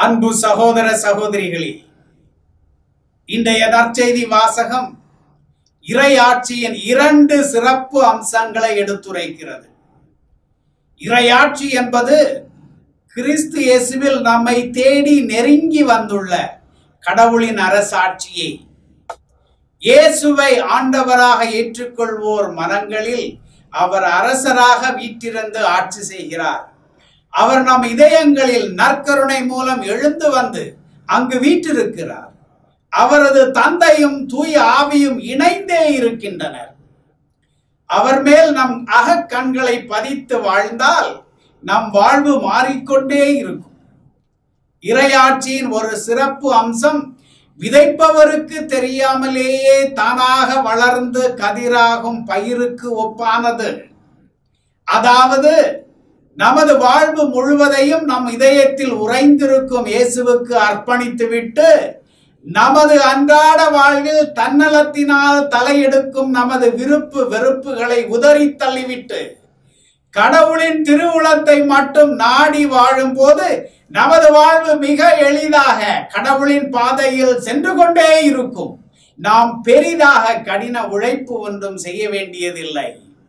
அன்பு சகோதர சகோதரிகளே இன்றைய நற்செய்தி வாசகம் இறையாட்சியின் இரண்டு சிறப்பு அம்சங்களை எடுத்துரைக்கிறது இறையாட்சி என்பது கிறிஸ்து இயேசுவில் நம்மை தேடி நெருங்கி வந்துள்ள கடவுளின் அரசாட்சியை இயேசுவை ஆண்டவராக ஏற்றுக்கொள்வோர் மனங்களில் அவர் அரசராக வீற்றிருந்து ஆட்சி செய்கிறார் அவர் நம் இதயங்களில் நற்கருணை மூலம் எழுந்து வந்து அங்கு வீற்றிருக்கிறார் அவரது தந்தையும் தூய ஆவியும் இணைந்தே இருக்கின்றனர் அவர் மேல் நம் அகக்கண்களை பதித்து வாழ்ந்தால் நம் வாழ்வு மாறிக்கொண்டே இருக்கும் இறையாட்சியின் ஒரு சிறப்பு அம்சம் விதைப்பவருக்கு தெரியாமலேயே தானாக வளர்ந்து கதிராகும் பயிருக்கு ஒப்பானது அதாவது நமது வாழ்வு முழுவதையும் நம் இதயத்தில் உறைந்திருக்கும் இயேசுவுக்கு அர்ப்பணித்துவிட்டு நமது அன்றாட வாழ்வில் தன்னலத்தினால் தலையெடுக்கும் நமது விருப்பு வெறுப்புகளை உதறி தள்ளிவிட்டு கடவுளின் திருவுளத்தை மட்டும் நாடி வாழும் போது நமது வாழ்வு மிக எளிதாக கடவுளின் பாதையில் சென்று கொண்டே இருக்கும் நாம் பெரிதாக கடின உழைப்பு ஒன்றும் செய்ய வேண்டியதில்லை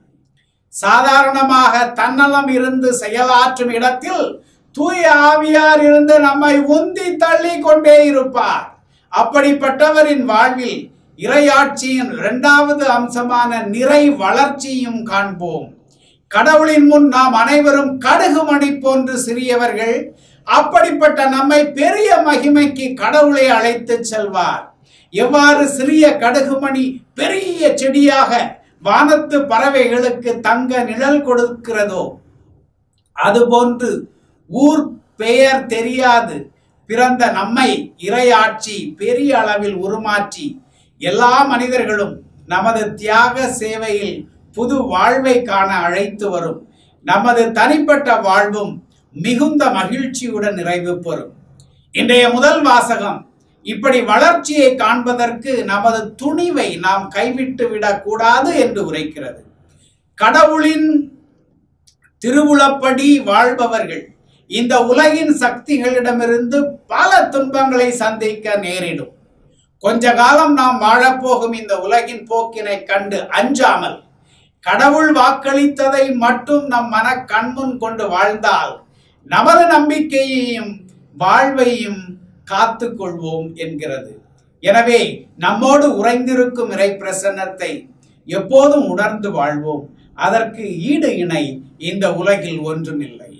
சாதாரணமாக தன்னலம் இருந்து செயலாற்றும் இடத்தில் தூய ஆவியார் இருந்து நம்மை உந்தி தள்ளி கொண்டே இருப்பார் அப்படிப்பட்டவரின் வாழ்வில் இறையாட்சியின் இரண்டாவது அம்சமான நிறை வளர்ச்சியும் காண்போம் கடவுளின் முன் நாம் அனைவரும் கடுகு மணி போன்று சிறியவர்கள் அப்படிப்பட்ட நம்மை பெரிய மகிமைக்கு கடவுளை அழைத்து செல்வார் எவ்வாறு சிறிய கடுகுமணி பெரிய செடியாக வானத்து பறவைகளுக்கு தங்க நிழல் கொடுக்கிறதோ அதுபோன்று ஊர் பெயர் தெரியாது பிறந்த நம்மை இறையாட்சி பெரிய அளவில் உருமாற்றி எல்லா மனிதர்களும் நமது தியாக சேவையில் புது வாழ்வை காண அழைத்து வரும் நமது தனிப்பட்ட வாழ்வும் மிகுந்த மகிழ்ச்சியுடன் நிறைவு பெறும் இன்றைய முதல் வாசகம் இப்படி வளர்ச்சியை காண்பதற்கு நமது துணிவை நாம் கைவிட்டு விடக்கூடாது என்று உரைக்கிறது கடவுளின் திருவுளப்படி வாழ்பவர்கள் இந்த உலகின் சக்திகளிடமிருந்து பல துன்பங்களை சந்திக்க நேரிடும் கொஞ்ச காலம் நாம் வாழப்போகும் இந்த உலகின் போக்கினை கண்டு அஞ்சாமல் கடவுள் வாக்களித்ததை மட்டும் நம் மன கண்முன் கொண்டு வாழ்ந்தால் நமது நம்பிக்கையையும் வாழ்வையும் காத்து கொள்வோம் என்கிறது எனவே நம்மோடு உறைந்திருக்கும் இறை பிரசன்னத்தை எப்போதும் உணர்ந்து வாழ்வோம் அதற்கு ஈடு இணை இந்த உலகில் ஒன்றுமில்லை